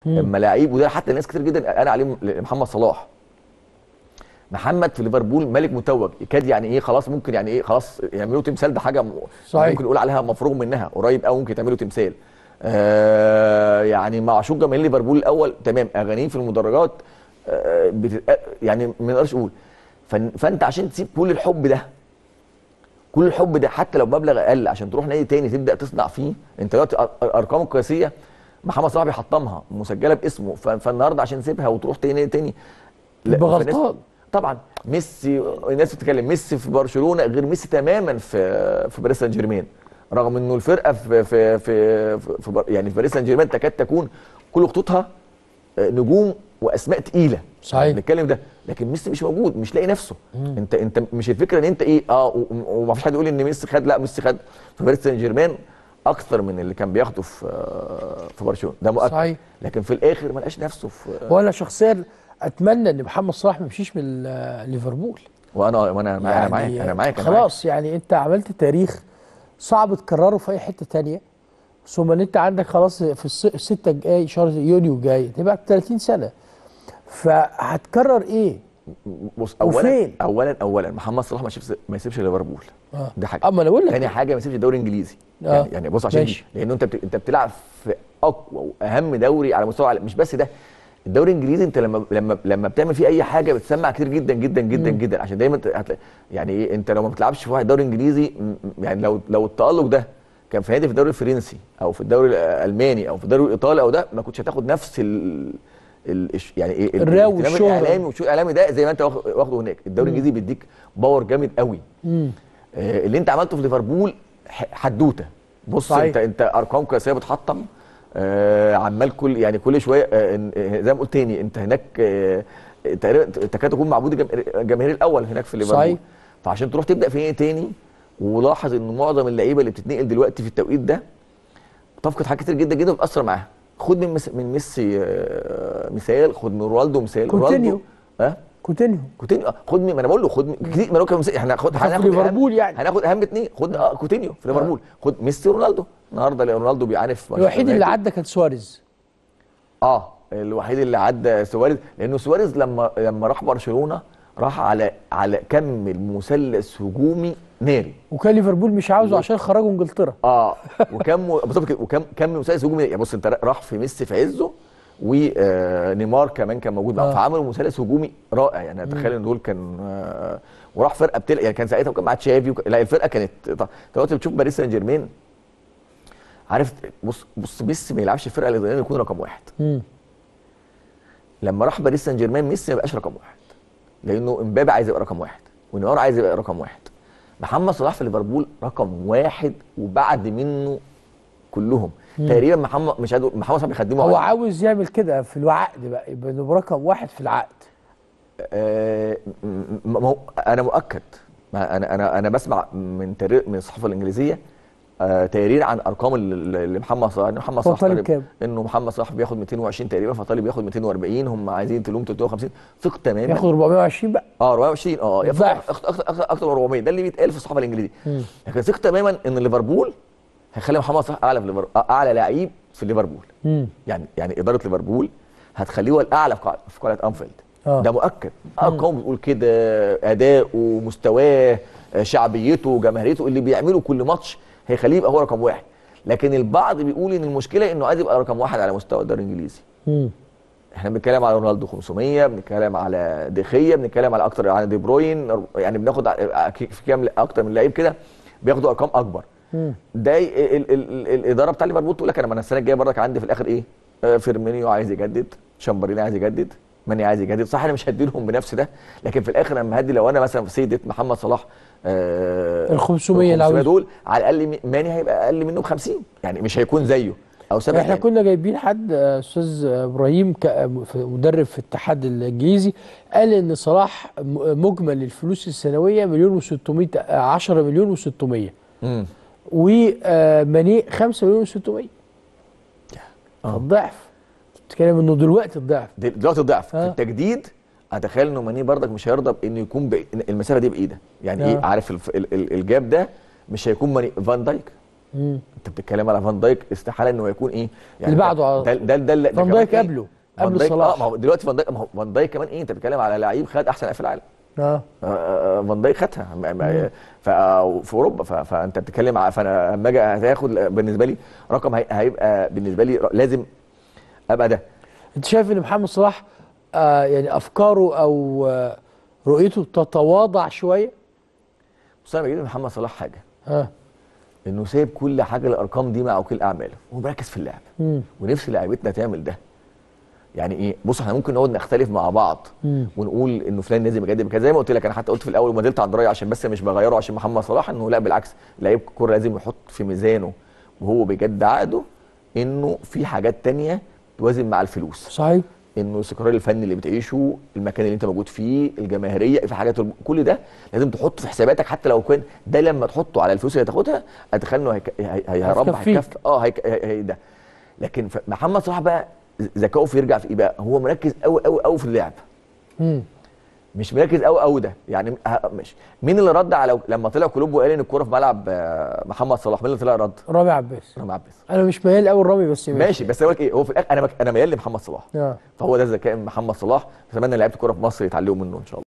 اما لعيب وده حتى ناس كتير جدا قال عليه محمد صلاح محمد في ليفربول ملك متوج يكاد يعني ايه خلاص ممكن يعني ايه خلاص يعملوا تمثال ده حاجه م- صحيح. ممكن نقول عليها مفروغ منها قريب قوي ممكن تعملوا تمثال آه يعني معشوق جماهير ليفربول الاول تمام اغانيه في المدرجات آه بتت... يعني ما نقدرش نقول فن... فانت عشان تسيب كل الحب ده كل الحب ده حتى لو مبلغ اقل عشان تروح نادي تاني تبدا تصنع فيه انت دلوقتي أر- ارقامه القياسيه محمد صلاح بيحطمها مسجله باسمه ف... فالنهارده عشان تسيبها وتروح تاني نادي تاني لا، يبقى فالناس- غلطان. طبعا ميسي الناس بتتكلم ميسي في برشلونه غير ميسي تماما في في باريس سان جيرمان رغم انه الفرقه في في في, في, في بر- يعني في باريس سان جيرمان تكاد تكون كل خطوطها آه، نجوم واسماء تقيله صحيح. بنتكلم ده لكن ميسي مش موجود مش لاقي نفسه انت انت مش الفكره ان انت ايه اه و- وما فيش حد يقول ان ميسي خد لا ميسي خد في باريس سان جيرمان اكثر من اللي كان بياخده في آه، في برشلونه ده مؤكد صحيح. لكن في الاخر ما لقاش نفسه في وانا شخصيا اتمنى ان محمد صلاح ما يمشيش من آه، ليفربول وانا وانا انا يعني معاك انا معاك أنا خلاص يعني انت عملت تاريخ صعب تكرره في اي حته تانية ثم ان انت عندك خلاص في الس- الستة الجاي شهر يونيو جاي تبقى 30 سنه فهتكرر ايه؟ بص اولا وفين؟ اولا اولا محمد صلاح ما يسيبش ما يسيبش ليفربول آه. ده حاجه اما انا بقول لك تاني حاجه ما يسيبش الدوري الانجليزي آه. يعني, يعني بص عشان دي ماشي. لانه انت بت... انت بتلعب في اقوى واهم دوري على مستوى العالم مش بس ده الدوري الانجليزي انت لما لما لما بتعمل فيه اي حاجه بتسمع كتير جدا جدا جدا مم. جدا عشان دايما ت- هتلاقي يعني ايه انت لو ما بتلعبش في واحد دوري انجليزي م- يعني لو لو التالق ده كان في نادي في الدوري الفرنسي او في الدوري الالماني او في الدوري الايطالي او ده ما كنتش هتاخد نفس ال ال الش- يعني ايه ال- الرو الاهتمام والشهرة. الاعلامي والشو الاعلامي ده زي ما انت واخ- واخده هناك الدوري الانجليزي بيديك باور جامد قوي مم. آه، اللي انت عملته في ليفربول ح- حدوته بص صحيح. انت انت ارقام قياسيه بتحطم آه عمال كل يعني كل شويه آه إن- آه، زي ما قلت تاني انت هناك آه تقريبا تكاد تكون معبود الجم- الجماهير الاول هناك في ليفربول صحيح. فعشان تروح تبدا في نادي تاني ولاحظ ان معظم اللعيبه اللي بتتنقل دلوقتي في التوقيت ده بتفقد حاجات كتير جدا جدا وبتاثر معاها خد من مس من ميسي آه، مثال خد من رونالدو مثال كوتينيو. رونالدو اه كوتينيو كوتينيو آه، خد من ما انا بقول له خد من كتير ما انا كان مثال احنا هناخد في هناخد ليفربول أهم- يعني. هناخد اهم اثنين خد اه كوتينيو في ليفربول خد ميسي ورونالدو النهارده رونالدو بيعاني في الوحيد اللي يونايتد. عدى كان سواريز اه الوحيد اللي عدى سواريز لانه سواريز لما لما راح برشلونه راح على على كم المثلث هجومي ناري وكان ليفربول مش عاوزه عشان خرجوا انجلترا اه وكم بالظبط كده وكم كم مثلث هجومي يعني بص انت راح في ميسي في عزه ونيمار كمان كان موجود معاه آه. فعملوا مثلث هجومي رائع يعني اتخيل ان دول كان آه وراح فرقه بتل يعني كان ساعتها وكان مع تشافي وك... لا الفرقه كانت طب دلوقتي بتشوف باريس سان جيرمان عارف بص بص ميسي ما يلعبش الفرقه الايطاليه يكون رقم واحد مم. لما راح باريس سان جيرمان ميسي ما بقاش رقم واحد لانه امبابي عايز يبقى رقم واحد ونيمار عايز يبقى رقم واحد محمد صلاح في ليفربول رقم واحد وبعد منه كلهم تقريبا محمد مش هقول محمد صلاح بيخدمه هو على- عاوز يعمل كده في العقد بقى يبقى انه رقم واحد في العقد آه، م- م- م- هو- انا مؤكد ما انا انا انا بسمع من تقرير من الصحافه الانجليزيه آه، تقرير عن ارقام ال- ال- لمحمد صلاح إن محمد هو صلاح طالب تقريبا- كام؟ انه محمد صلاح بياخد 220 تقريبا فطالب بياخد 240 هم عايزين تلوم 350 ثق تماما ياخد 420 بقى اه 420 اه ياخد ضعف. اكتر اكتر اكتر, أكتر من 400 ده اللي بيتقال في الصحافه الانجليزيه لكن ثق تماما ان ليفربول هيخلي محمد صلاح اعلى في ليفربول اعلى لعيب في ليفربول مم. يعني يعني اداره ليفربول هتخليه هو الاعلى في قاعده في قاعده انفيلد آه. ده مؤكد ارقام بتقول كده اداؤه مستواه آه، شعبيته جماهيريته اللي بيعمله كل ماتش هيخليه يبقى هو رقم واحد لكن البعض بيقول ان المشكله انه عايز يبقى رقم واحد على مستوى الدوري الانجليزي مم. احنا بنتكلم على رونالدو 500 بنتكلم على ديخيا بنتكلم على اكتر على دي بروين يعني بناخد ع- في كام اكتر من لعيب كده بياخدوا ارقام اكبر مم. ده ي- ال ال ال الاداره بتاع ليفربول تقول لك انا ما انا السنه الجايه برضك عندي في الاخر ايه آه، فيرمينيو عايز يجدد شامبرلين عايز يجدد ماني عايز يجدد صح انا مش هديلهم بنفس ده لكن في الاخر لما هدي لو انا مثلا في سيده محمد صلاح آه ال 500 اللي عاوز- دول على الاقل مي- ماني هيبقى اقل منه ب 50 يعني مش هيكون زيه او سبع احنا كنا جايبين حد آه، استاذ ابراهيم ك- آه، في- مدرب في الاتحاد الانجليزي قال ان صلاح م- مجمل الفلوس السنويه مليون و600 10 مليون و600 امم وماني 5 مليون و600 آه. فالضعف تتكلم انه دلوقتي الضعف دل- دلوقتي الضعف في آه. التجديد اتخيل انه ماني برضك مش هيرضى بانه يكون بعيد المسافه دي بايده يعني آه. ايه عارف الف... ال... ال... الجاب ده مش هيكون ماني فان دايك مم. انت بتتكلم على فان دايك استحاله انه يكون ايه اللي بعده على ده ده ده, ده فان كمان دايك إيه؟ قبله فان قبل دايك صلاح اه ما هو دلوقتي فان دايك ما هو فان دايك كمان ايه انت بتتكلم على لعيب خد احسن لاعب في العالم اه آه، فان دايك خدها ما- ما- ف- في اوروبا ف- فانت بتتكلم على فانا لما اجي هتاخد بالنسبه لي رقم هي- هيبقى بالنسبه لي ر- لازم ابقى ده انت شايف ان محمد صلاح آه يعني افكاره او آه رؤيته تتواضع شويه بص انا بجيب محمد صلاح حاجه اه انه سايب كل حاجه الارقام دي مع وكيل اعماله هو مركز في اللعب مم. ونفس لعيبتنا تعمل ده يعني ايه بص احنا ممكن نقعد نختلف مع بعض مم. ونقول انه فلان لازم يجدد كده زي ما قلت لك انا حتى قلت في الاول وما زلت عند رايي عشان بس مش بغيره عشان محمد صلاح انه لا بالعكس لعيب كوره لازم يحط في ميزانه وهو بيجدد عقده انه في حاجات تانية توازن مع الفلوس صحيح انه الاستقرار الفني اللي بتعيشه المكان اللي انت موجود فيه الجماهيريه في حاجات كل ده لازم تحطه في حساباتك حتى لو كان ده لما تحطه على الفلوس اللي هتاخدها اتخيل انه هيك- هي- هي- يا رب هتكفيك. هيكفي اه هيك- هي هي ده لكن ف- محمد صلاح بقى ذكائه في يرجع في ايه بقى هو مركز قوي قوي قوي في اللعب مم. مش مركز قوي قوي ده يعني ه- مش مين اللي رد على لما طلع كلوب وقال ان الكوره في ملعب آه، محمد صلاح مين اللي طلع رد؟ رامي عباس رامي عباس انا مش ميال قوي رامي بس ماشي بس اقول لك ايه هو في الاخر انا بك- انا ميال لمحمد صلاح اه فهو ده ذكاء محمد صلاح اتمنى لعيبه الكوره في مصر يتعلموا منه ان شاء الله